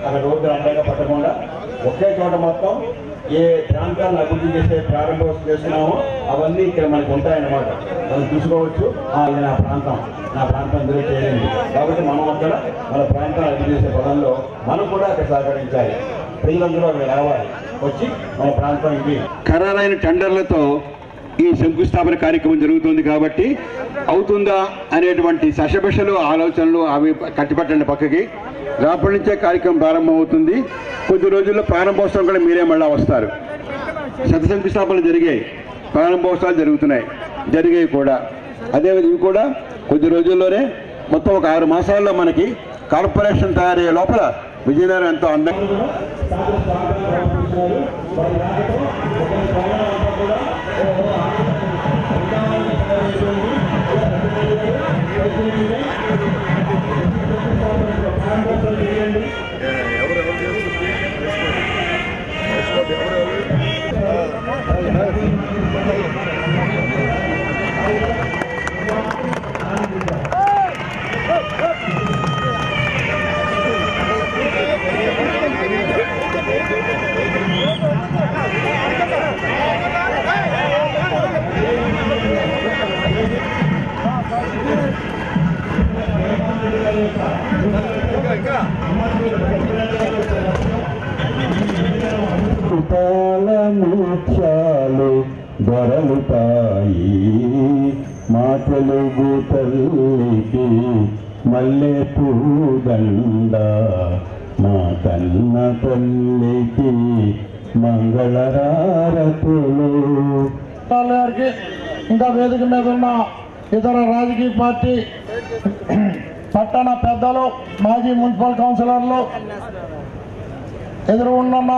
అక్కడ రోడ్డు అండగా పట్టకుండా ఒకే చోట మొత్తం ఏ ప్రాంతాలను అభివృద్ధి చేసే ప్రారంభోత్సవం చేస్తున్నామో అవన్నీ ఇక్కడ మనకు ఉంటాయన్నమాట మనం చూసుకోవచ్చు "ఆ, ఇది నా ప్రాంతం నా ప్రాంతం అందరూ చేయండి కాబట్టి మనం అక్కడ మన ప్రాంతాన్ని అభివృద్ధి చేసే పదంలో మనం కూడా అక్కడ సహకరించాలి ప్రజలందరూ అక్కడ రావాలి వచ్చి మన ప్రాంతం ఇది ఖరారైన టెండర్లతో ఈ శంకుస్థాపన కార్యక్రమం జరుగుతుంది కాబట్టి అవుతుందా అనేటువంటి సశబషలు ఆలోచనలు అవి కట్టిపట్టండి పక్కకి రేపటి నుంచే కార్యక్రమం ప్రారంభమవుతుంది కొద్ది రోజుల్లో ప్రారంభోత్సవం కూడా మీరే మళ్ళా వస్తారు శత శంకుస్థాపనలు జరిగాయి ప్రారంభోత్సవాలు జరుగుతున్నాయి జరిగాయి కూడా అదేవిధంగా ఇవి కూడా కొద్ది రోజుల్లోనే మొత్తం ఒక ఆరు మాసాల్లో మనకి కార్పొరేషన్ తయారయ్యే లోపల విజయనగరం ఎంతో అందంగా పాల ముత్యాలు దొరలుతాయి మా తెలుగు తల్లికి మల్లె పూదండ మా కన్న తల్లికి మంగళరారతులు రావు గారికి ఇంకా వేదిక మీద ఉన్న ఇతర రాజకీయ పార్టీ పట్టణ పెద్దలు మాజీ మున్సిపల్ కౌన్సిలర్లు ఎదురు ఉన్న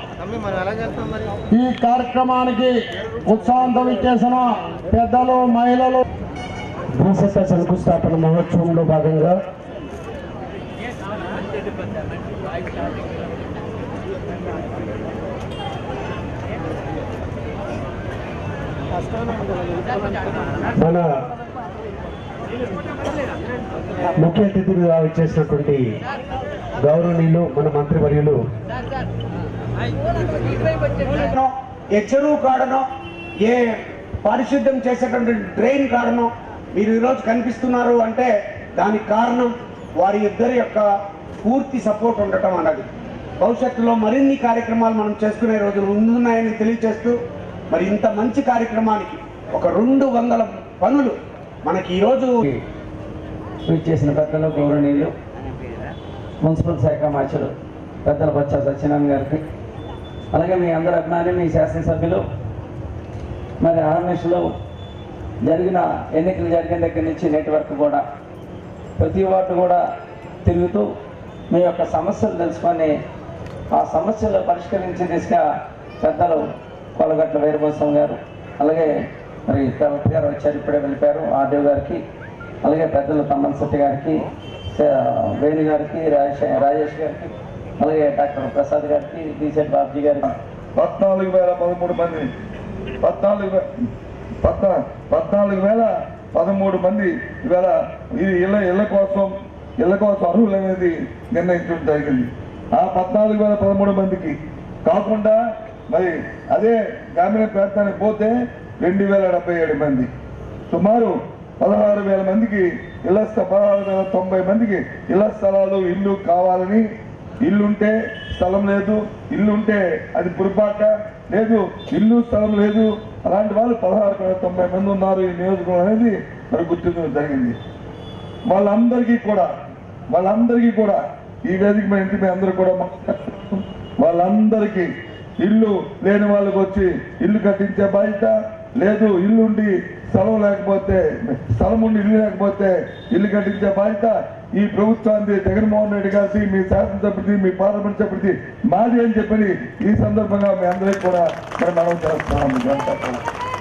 ఈ కార్యక్రమానికి ఉత్సాహంతో ఇచ్చేసిన పెద్దలు మహిళలు భూసత్త శంకుస్థాపన మహోత్సవంలో భాగంగా మన ముఖ్య అతిథిగా వచ్చేసినటువంటి గౌరవనీయులు మన మంత్రివర్యులు ఏ చెరువు కాడనో ఏ పారిశుద్ధ్యం చేసేటువంటి డ్రైన్ కాడనో మీరు ఈరోజు కనిపిస్తున్నారు అంటే దానికి కారణం వారి ఇద్దరి యొక్క పూర్తి సపోర్ట్ ఉండటం అన్నది భవిష్యత్తులో మరిన్ని కార్యక్రమాలు మనం చేసుకునే రోజులు ముందున్నాయని తెలియజేస్తూ మరి ఇంత మంచి కార్యక్రమానికి ఒక రెండు వందల పనులు మనకి ఈరోజు చేసిన పెద్దలు గౌరవనీయులు మున్సిపల్ శాఖ మార్చులు పెద్దల బొత్స సత్యనారాయణ గారికి అలాగే మీ అందరి అభిమాని మీ శాసనసభ్యులు మరి ఆర్ఎంఎస్లో జరిగిన ఎన్నికలు జరిగిన దగ్గర నుంచి నేటి వరకు కూడా ప్రతి వార్డు కూడా తిరుగుతూ మీ యొక్క సమస్యలు తెలుసుకొని ఆ సమస్యలు పరిష్కరించే దిశగా పెద్దలు కొలగట్ల వీరభోసం గారు అలాగే మరి కలెక్టర్ గారు వచ్చారు ఇప్పుడే వెళ్ళిపోయారు ఆర్డీఓ గారికి అలాగే పెద్దలు తమ్మన్ శెట్టి గారికి స- వేణు గారికి రాజేష్ రాజేష్ గారికి అలాగే డాక్టర్ ప్రసాద్ గారికి బీసెట్ బాబ్జీ గారికి పద్నాలుగు వేల పదమూడు మంది పద్నాలుగు వే- పద్నా పద్నాలుగు వేల పదమూడు మంది ఇవాళ ఇది ఇళ్ళ ఇళ్ళ కోసం ఇళ్ళ కోసం అర్హులు అనేది నిర్ణయించడం జరిగింది ఆ పద్నాలుగు వేల పదమూడు మందికి కాకుండా మరి అదే గ్రామీణ ప్రాంతానికి పోతే రెండు వేల డెబ్బై ఏడు మంది సుమారు పదహారు వేల మందికి ఇళ్ల స్థ- పదహారు వేల తొంభై మందికి ఇళ్ల స్థలాలు ఇల్లు కావాలని ఇల్లుంటే స్థలం లేదు ఇల్లుంటే అది పొరపాట లేదు ఇల్లు స్థలం లేదు అలాంటి వాళ్ళు పదహారు వేల తొంభై మంది ఉన్నారు ఈ నియోజకవర్గం అనేది మరి గుర్తించడం జరిగింది వాళ్ళందరికీ కూడా వాళ్ళందరికీ కూడా ఈ వేదిక మీద ఇంటి మీద అందరూ కూడా మాట్లాడుతూ వాళ్ళందరికీ ఇల్లు లేని వాళ్ళకి వచ్చి ఇల్లు కట్టించే బాధ్యత లేదు ఇల్లు ఉండి స్థలం లేకపోతే స్థలం ఉండి ఇల్లు లేకపోతే ఇల్లు కట్టించే బాధ్యత ఈ ప్రభుత్వాన్ని జగన్మోహన్ రెడ్డి గారిది మీ శాసనసభ్యుడి మీ పార్లమెంట్ సభ్యుడిది మాది అని చెప్పని ఈ సందర్భంగా మీ అందరికీ కూడా మరి మనం చేస్తున్నాం మీ అంతా కూడా.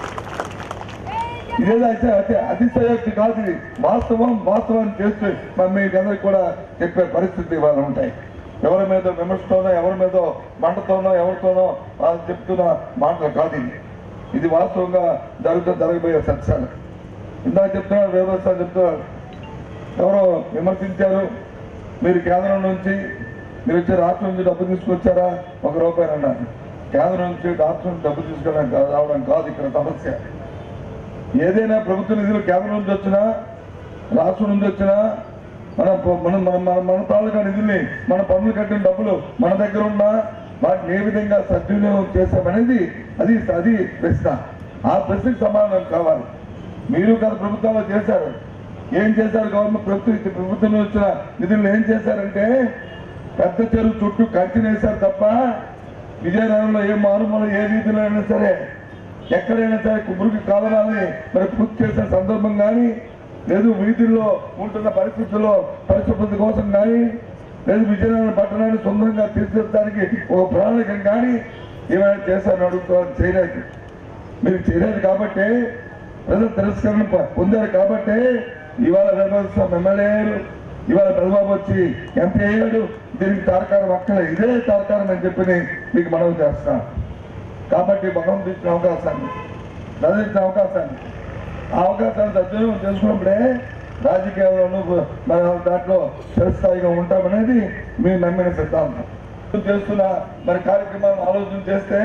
ఇదేదో అయితే అతి అతిశయోక్తి కాదు ఇది వాస్తవం వాస్తవం చేస్తే మరి మీకు అందరికి కూడా చెప్పే పరిస్థితి ఇవాళ ఉంటాయి ఎవరి మీద విమర్శతోనో ఎవరి మీద మంటతోనో ఎవరితోనో వాళ్ళు చెప్తున్న మాటలు కాదు ఇది ఇది వాస్తవంగా జరుగుతూ జరగబోయే సత్యాలు ఇందాక చెప్తున్నారు వ్యవస్థ చెప్తున్నారు ఎవరో విమర్శించారు మీరు కేంద్రం నుంచి మీరు వచ్చే రాష్ట్రం నుంచి డబ్బు తీసుకొచ్చారా ఒక రూపాయి అన్నారు కేంద్రం నుంచి రాష్ట్రం నుంచి డబ్బు తీసుకోవడం కాదు రావడం కాదు ఇక్కడ సమస్య ఏదైనా ప్రభుత్వ నిధులు కేంద్రం నుంచి వచ్చినా రాష్ట్రం నుంచి వచ్చినా మన మన మన మన మన తాలూకా నిధుల్ని మన పన్నులు కట్టిన డబ్బులు మన దగ్గర ఉన్నా వాటిని ఏ విధంగా సద్వినియోగం చేశామనేది అది అది ప్రశ్న ఆ ప్రశ్నకు సమాధానం కావాలి మీరు గత ప్రభుత్వంలో చేశారు ఏం చేశారు గవర్నమెంట్ ప్రభుత్వం ప్రభుత్వం నుంచి వచ్చిన నిధులు ఏం చేశారంటే పెద్ద చెరువు చుట్టూ కంచెనేశారు తప్ప విజయనగరంలో ఏ మారుమూల ఏ వీధిలో అయినా సరే ఎక్కడైనా సరే మురికి కాలనాన్ని మరి పూర్తి చేసిన సందర్భం కానీ లేదు వీధుల్లో ఉంటున్న పరిస్థితుల్లో పరిశుభ్రత కోసం కానీ లేదు విజయనగరం పట్టణాన్ని సొంతంగా తీర్చిదిద్దడానికి ఒక ప్రణాళిక కానీ ఏమైనా చేశారని అడుగుతూ చేయలేదు మీరు చేయలేదు కాబట్టి ప్రజలు తిరస్కరణ పొ- పొందారు కాబట్టి ఇవాళ నిర్వహిస్తున్న ఎమ్మెల్యేలు ఇవాళ చంద్రబాబు వచ్చి ఎంపీ అయ్యాడు దీనికి తారకారం అక్కలే ఇదే తారకారం అని చెప్పి మీకు మనవి చేస్తున్నాను కాబట్టి భగవంతుడు ఇచ్చిన అవకాశాన్ని చదివించిన అవకాశాన్ని ఆ అవకాశాన్ని సద్వినియోగం చేసుకున్నప్పుడే రాజకీయాల్లోనూ మన దాంట్లో చిరస్థాయిగా ఉంటామనేది మీరు నమ్మిన సిద్ధాంతం చేస్తున్న మరి కార్యక్రమాలను ఆలోచన చేస్తే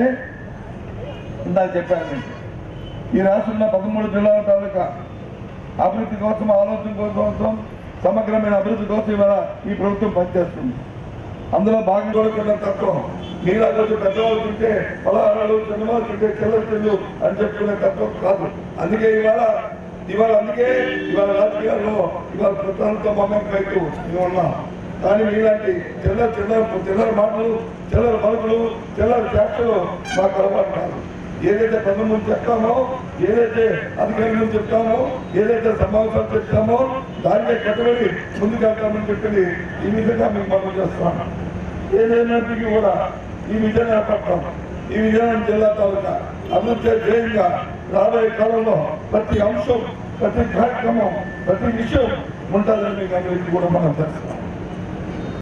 ఇందాక చెప్పాను మీకు ఈ రాష్ట్రంలో పదమూడు జిల్లాల తాలూకా అభివృద్ధి కోసం ఆలోచన కోసం సమగ్రమైన అభివృద్ధి కోసం ఇవాళ ఈ ప్రభుత్వం పనిచేస్తుంది అందులో భాగం కోరుకున్న తత్వం మీలా రోజు పెద్దవాళ్ళు తింటే పలహారాలు చిన్నవాళ్ళు తింటే చిల్లర తిల్లు అని చెప్పుకునే తత్వం కాదు అందుకే ఇవాళ ఇవాళ అందుకే ఇవాళ రాజకీయాల్లో ఇవాళ ప్రధానంతో మమ్మకం వైపు మేము ఉన్నాం కానీ మీలాంటి చిల్లర చిల్లర చిల్లర మాటలు చిల్లర పలుకులు చిల్లర చేష్టలు మాకు అలవాటు కాదు ఏదైతే ప్రజల నుంచి చెప్తామో ఏదైతే అధికారుల నుంచి చెప్తామో ఏదైతే సమావేశాలు చెప్తామో దానికే కట్టుబడి ముందుకు వెళ్తామని చెప్పింది ఈ విధంగా మీకు మనం చేస్తున్నాం ఏదైనప్పటికీ కూడా ఈ విజయనగర పట్టణం ఈ విజయనగరం జిల్లా తాలూకా అభివృద్ధి ధ్యేయంగా రాబోయే కాలంలో ప్రతి అంశం ప్రతి కార్యక్రమం ప్రతి విషయం ఉంటుందని మీకు అందరికీ కూడా మనం చేస్తున్నాం